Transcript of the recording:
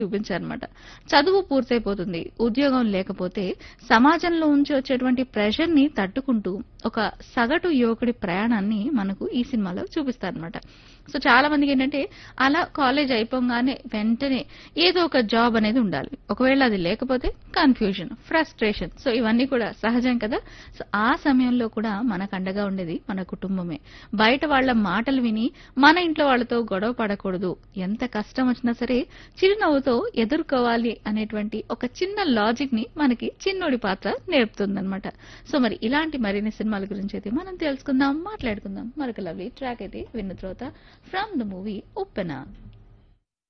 చూపించారనమాట చదువు పూర్తయిపోతుంది ఉద్యోగం లేకపోతే సమాజంలో ఉంచి వచ్చేటువంటి ప్రెషర్ ని తట్టుకుంటూ ఒక సగటు యువకుడి ప్రయాణాన్ని మనకు ఈ సినిమాలో చూపిస్తారనమాట సో చాలా మందికి ఏంటంటే అలా కాలేజ్ అయిపోగానే వెంటనే ఏదో ఒక జాబ్ అనేది ఉండాలి ఒకవేళ అది లేకపోతే కన్ఫ్యూజన్ ఫ్రస్ట్రేషన్ సో ఇవన్నీ కూడా సహజం కదా సో ఆ సమయంలో కూడా మనకు అండగా ఉండేది మన కుటుంబమే బయట వాళ్ళ మాటలు విని మన ఇంట్లో వాళ్ళతో గొడవ పడకూడదు ఎంత కష్టం వచ్చినా సరే చిరునవ్వుతో ఎదుర్కోవాలి అనేటువంటి ఒక చిన్న లాజిక్ ని మనకి చిన్నోడి పాత్ర నేర్పుతుందన్నమాట సో మరి ఇలాంటి మరిన్ని సినిమాల గురించి అయితే మనం తెలుసుకుందాం మాట్లాడుకుందాం మరొక లవ్లీ ట్రాక్ అయితే విన్న తర్వాత ఫ్రమ్ ద మూవీ ఉప్పెన